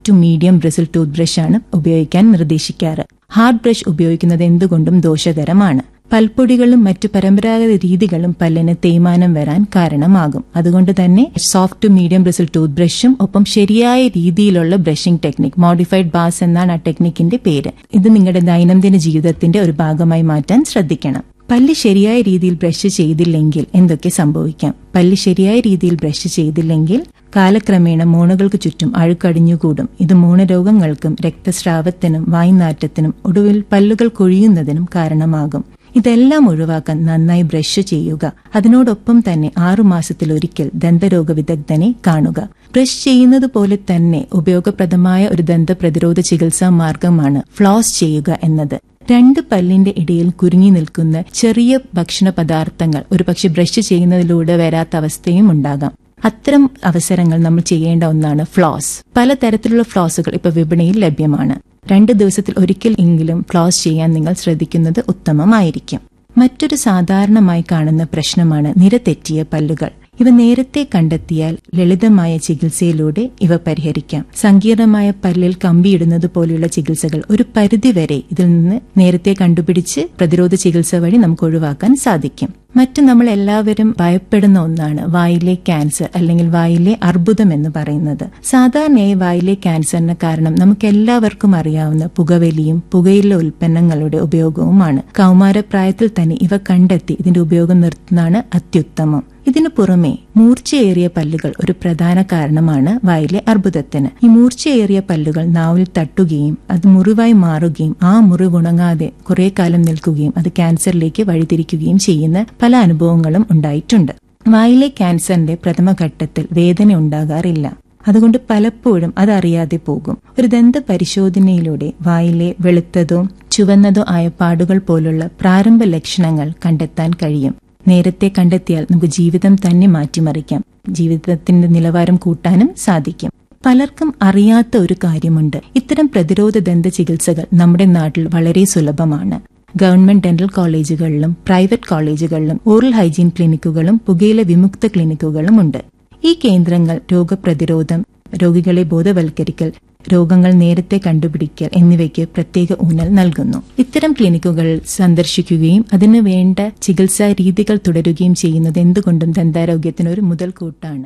to medium bristle tooth ബ്രഷാണ് ഉപയോഗിക്കാൻ നിർദ്ദേശിക്കാറ് ഹാർഡ് ബ്രഷ് ഉപയോഗിക്കുന്നത് എന്തുകൊണ്ടും ദോഷകരമാണ് പൽപ്പൊടികളും മറ്റു പരമ്പരാഗത രീതികളും പല്ലിന് തേയ്മാനം വരാൻ കാരണമാകും അതുകൊണ്ട് തന്നെ soft to medium bristle tooth ബ്രഷും ഒപ്പം ശരിയായ രീതിയിലുള്ള ബ്രഷിംഗ് ടെക്നിക് മോഡിഫൈഡ് ബാസ് എന്നാണ് ആ ടെക്നിക്കിന്റെ പേര് ഇത് നിങ്ങളുടെ ദൈനംദിന ജീവിതത്തിന്റെ ഒരു ഭാഗമായി മാറ്റാൻ ശ്രദ്ധിക്കണം പല്ല് ശരിയായ രീതിയിൽ ബ്രഷ് ചെയ്തില്ലെങ്കിൽ എന്തൊക്കെ സംഭവിക്കാം പല്ല് ശരിയായ രീതിയിൽ ബ്രഷ് ചെയ്തില്ലെങ്കിൽ കാലക്രമേണ മൂണകൾക്ക് ചുറ്റും അഴുക്കടിഞ്ഞുകൂടും ഇത് മൂണരോഗങ്ങൾക്കും രക്തസ്രാവത്തിനും വായ്നാറ്റത്തിനും ഒടുവിൽ പല്ലുകൾ കൊഴിയുന്നതിനും കാരണമാകും ഇതെല്ലാം ഒഴിവാക്കാൻ നന്നായി ബ്രഷ് ചെയ്യുക അതിനോടൊപ്പം തന്നെ ആറുമാസത്തിലൊരിക്കൽ ദന്തരോഗ വിദഗ്ധനെ കാണുക ബ്രഷ് ചെയ്യുന്നത് പോലെ തന്നെ ഉപയോഗപ്രദമായ ഒരു ദന്ത പ്രതിരോധ ചികിത്സാ മാർഗമാണ് ഫ്ലോസ് ചെയ്യുക എന്നത് രണ്ട് പല്ലിന്റെ ഇടയിൽ കുരുങ്ങി നിൽക്കുന്ന ചെറിയ ഭക്ഷണ പദാർത്ഥങ്ങൾ ഒരുപക്ഷെ ബ്രഷ് ചെയ്യുന്നതിലൂടെ വരാത്ത അവസ്ഥയും ഉണ്ടാകാം അത്തരം അവസരങ്ങൾ നമ്മൾ ചെയ്യേണ്ട ഒന്നാണ് ഫ്ലോസ് പലതരത്തിലുള്ള ഫ്ലോസുകൾ ഇപ്പൊ വിപണിയിൽ ലഭ്യമാണ് രണ്ട് ദിവസത്തിൽ ഒരിക്കൽ എങ്കിലും ഫ്ലോസ് ചെയ്യാൻ നിങ്ങൾ ശ്രദ്ധിക്കുന്നത് ഉത്തമമായിരിക്കും മറ്റൊരു സാധാരണമായി കാണുന്ന പ്രശ്നമാണ് നിരതെറ്റിയ പല്ലുകൾ ഇവ നേരത്തെ കണ്ടെത്തിയാൽ ലളിതമായ ചികിത്സയിലൂടെ ഇവ പരിഹരിക്കാം സങ്കീർണമായ പല്ലിൽ കമ്പിയിടുന്നത് പോലെയുള്ള ചികിത്സകൾ ഒരു പരിധിവരെ ഇതിൽ നിന്ന് നേരത്തെ കണ്ടുപിടിച്ച് പ്രതിരോധ ചികിത്സ വഴി നമുക്ക് ഒഴിവാക്കാൻ സാധിക്കും മറ്റു നമ്മൾ എല്ലാവരും ഭയപ്പെടുന്ന ഒന്നാണ് വായിലെ ക്യാൻസർ അല്ലെങ്കിൽ വായിലെ അർബുദം എന്ന് പറയുന്നത് സാധാരണയായി വായിലെ ക്യാൻസറിന് കാരണം നമുക്ക് എല്ലാവർക്കും അറിയാവുന്ന പുകവലിയും പുകയില ഉൽപ്പന്നങ്ങളുടെ ഉപയോഗവുമാണ് കൗമാരപ്രായത്തിൽ തന്നെ ഇവ കണ്ടെത്തി ഇതിന്റെ ഉപയോഗം നിർത്തുന്നതാണ് അത്യുത്തമം ഇതിനു പുറമെ മൂർച്ചയേറിയ പല്ലുകൾ ഒരു പ്രധാന കാരണമാണ് വായിലെ അർബുദത്തിന് ഈ മൂർച്ചയേറിയ പല്ലുകൾ നാവിൽ തട്ടുകയും അത് മുറിവായി മാറുകയും ആ മുറിവ് ഉണങ്ങാതെ കുറെ കാലം നിൽക്കുകയും അത് ക്യാൻസറിലേക്ക് വഴിതിരിക്കുകയും ചെയ്യുന്ന പല അനുഭവങ്ങളും ഉണ്ടായിട്ടുണ്ട് വായിലെ ക്യാൻസറിന്റെ പ്രഥമഘട്ടത്തിൽ വേദന ഉണ്ടാകാറില്ല അതുകൊണ്ട് പലപ്പോഴും അതറിയാതെ പോകും ഒരു ദന്ത പരിശോധനയിലൂടെ വായിലെ വെളുത്തതോ ചുവന്നതോ ആയ പാടുകൾ പോലുള്ള പ്രാരംഭ ലക്ഷണങ്ങൾ കണ്ടെത്താൻ കഴിയും നേരത്തെ കണ്ടെത്തിയാൽ നമുക്ക് ജീവിതം തന്നെ മാറ്റിമറിക്കാം ജീവിതത്തിന്റെ നിലവാരം കൂട്ടാനും സാധിക്കും പലർക്കും അറിയാത്ത ഒരു കാര്യമുണ്ട് ഇത്തരം പ്രതിരോധ ദന്ത ചികിത്സകൾ നമ്മുടെ നാട്ടിൽ വളരെ സുലഭമാണ് ഗവൺമെന്റ് ഡെന്റൽ കോളേജുകളിലും പ്രൈവറ്റ് കോളേജുകളിലും ഓറൽ ഹൈജീൻ ക്ലിനിക്കുകളും പുകയില വിമുക്ത ക്ലിനിക്കുകളും ഉണ്ട് ഈ കേന്ദ്രങ്ങൾ രോഗപ്രതിരോധം രോഗികളെ ബോധവൽക്കരിക്കൽ രോഗങ്ങൾ നേരത്തെ കണ്ടുപിടിക്കൽ എന്നിവയ്ക്ക് പ്രത്യേക ഊന്നൽ നൽകുന്നു ഇത്തരം ക്ലിനിക്കുകൾ സന്ദർശിക്കുകയും അതിനു വേണ്ട ചികിത്സാ രീതികൾ തുടരുകയും ചെയ്യുന്നത് എന്തുകൊണ്ടും ദന്താരോഗ്യത്തിന് ഒരു മുതൽക്കൂട്ടാണ്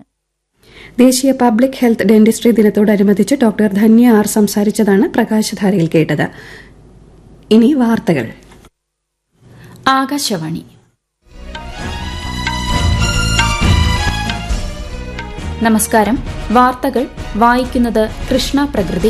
ദേശീയ പബ്ലിക് ഹെൽത്ത് ഡെന്റിസ്ട്രി ദിനത്തോടനുബന്ധിച്ച് ഡോക്ടർ ധന്യ ആർ സംസാരിച്ചതാണ് പ്രകാശധാരയിൽ കേട്ടത് ഇനി വാർത്തകൾ ആകാശവാണി നമസ്കാരം വാർത്തകൾ വായിക്കുന്നത് കൃഷ്ണ പ്രകൃതി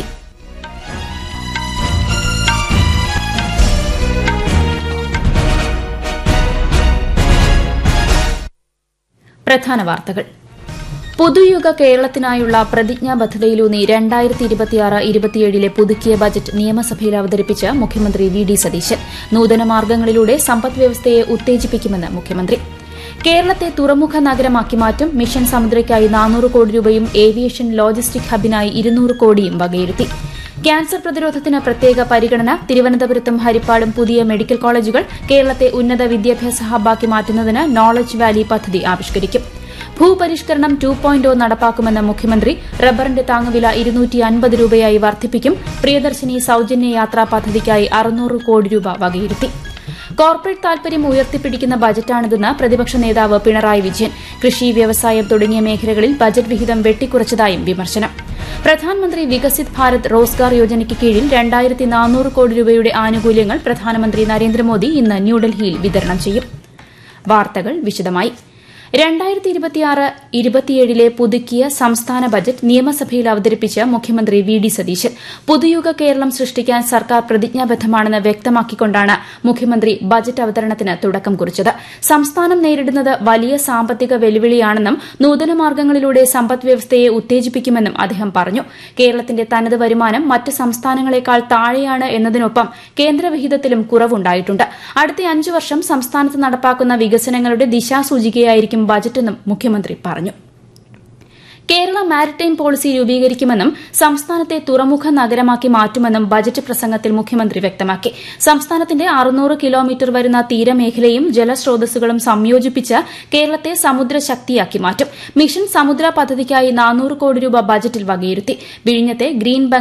പ്രധാന വാർത്തകൾ പുതുയുഗ കേരളത്തിനായുള്ള പ്രതിജ്ഞാബദ്ധതയിലൂന്നി രണ്ടായിരത്തി ഇരുപത്തിയാറ് ഇരുപത്തിയേഴിലെ പുതുക്കിയ ബജറ്റ് നിയമസഭയിൽ അവതരിപ്പിച്ച് മുഖ്യമന്ത്രി വി ഡി സതീശൻ നൂതന മാർഗ്ഗങ്ങളിലൂടെ സമ്പദ്വ്യവസ്ഥയെ ഉത്തേജിപ്പിക്കുമെന്ന് മുഖ്യമന്ത്രി കേരളത്തെ തുറമുഖ നഗരമാക്കി മാറ്റും മിഷൻ സമുദ്രയ്ക്കായി നാനൂറ് കോടി രൂപയും ഏവിയേഷൻ ലോജിസ്റ്റിക് ഹബിനായി ഇരുന്നൂറ് കോടിയും വകയിരുത്തി ക്യാൻസർ പ്രതിരോധത്തിന് പ്രത്യേക പരിഗണന തിരുവനന്തപുരത്തും ഹരിപ്പാടും പുതിയ മെഡിക്കൽ കോളേജുകൾ കേരളത്തെ ഉന്നത വിദ്യാഭ്യാസ ഹബ്ബാക്കി മാറ്റുന്നതിന് നോളജ് വാലി പദ്ധതി ആവിഷ്കരിക്കും ഭൂപരിഷ്കരണം ടു പോയിന്റ് നടപ്പാക്കുമെന്ന മുഖ്യമന്ത്രി റബ്ബറിന്റെ താങ്ങുവില ഇരുന്നൂറ്റി അൻപത് രൂപയായി വർദ്ധിപ്പിക്കും പ്രിയദർശിനി സൌജന്യ യാത്രാ പദ്ധതിക്കായി അറുന്നൂറ് കോടി രൂപ വകയിരുത്തി കോർപ്പറേറ്റ് താൽപര്യം ഉയർത്തിപ്പിടിക്കുന്ന ബജറ്റാണിതെന്ന് പ്രതിപക്ഷ നേതാവ് പിണറായി വിജയൻ കൃഷി വ്യവസായം തുടങ്ങിയ മേഖലകളിൽ ബജറ്റ് വിഹിതം വെട്ടിക്കുറച്ചതായും വിമർശനം പ്രധാനമന്ത്രി വികസിത് ഭാരത് റോസ്ഗാർ യോജനയ്ക്ക് കീഴിൽ രണ്ടായിരത്തി നാനൂറ് കോടി രൂപയുടെ ആനുകൂല്യങ്ങൾ പ്രധാനമന്ത്രി നരേന്ദ്രമോദി ഇന്ന് ന്യൂഡൽഹിയിൽ വിതരണം ചെയ്യും വാർത്തകൾ വിശദമായി രണ്ടായിരത്തി ഇരുപത്തിയാറ് ഇരുപത്തിയേഴിലെ പുതുക്കിയ സംസ്ഥാന ബജറ്റ് നിയമസഭയിൽ അവതരിപ്പിച്ച് മുഖ്യമന്ത്രി വി ഡി സതീശൻ പുതുയുഗ കേരളം സൃഷ്ടിക്കാൻ സർക്കാർ പ്രതിജ്ഞാബദ്ധമാണെന്ന് വ്യക്തമാക്കിക്കൊണ്ടാണ് മുഖ്യമന്ത്രി ബജറ്റ് അവതരണത്തിന് തുടക്കം കുറിച്ചത് സംസ്ഥാനം നേരിടുന്നത് വലിയ സാമ്പത്തിക വെല്ലുവിളിയാണെന്നും നൂതന മാർഗ്ഗങ്ങളിലൂടെ സമ്പദ് വ്യവസ്ഥയെ ഉത്തേജിപ്പിക്കുമെന്നും അദ്ദേഹം പറഞ്ഞു കേരളത്തിന്റെ തനത് വരുമാനം മറ്റ് സംസ്ഥാനങ്ങളെക്കാൾ താഴെയാണ് എന്നതിനൊപ്പം കേന്ദ്രവിഹിതത്തിലും കുറവുണ്ടായിട്ടുണ്ട് അടുത്ത അഞ്ചു വർഷം സംസ്ഥാനത്ത് നടപ്പാക്കുന്ന വികസനങ്ങളുടെ ദിശാസൂചികയായിരിക്കും ബജറ്റെന്നും മുഖ്യമന്ത്രി പറഞ്ഞു കേരള മാരിടൈം പോളിസി രൂപീകരിക്കുമെന്നും സംസ്ഥാനത്തെ തുറമുഖ നഗരമാക്കി മാറ്റുമെന്നും ബജറ്റ് പ്രസംഗത്തിൽ മുഖ്യമന്ത്രി വ്യക്തമാക്കി സംസ്ഥാനത്തിന്റെ അറുന്നൂറ് കിലോമീറ്റർ വരുന്ന തീരമേഖലയും ജലസ്രോതസ്സുകളും സംയോജിപ്പിച്ച് കേരളത്തെ സമുദ്ര ശക്തിയാക്കി മാറ്റും മിഷൻ സമുദ്ര പദ്ധതിക്കായി നാനൂറ് കോടി രൂപ ബജറ്റിൽ വകയിരുത്തി വിഴിഞ്ഞത്തെ ഗ്രീൻ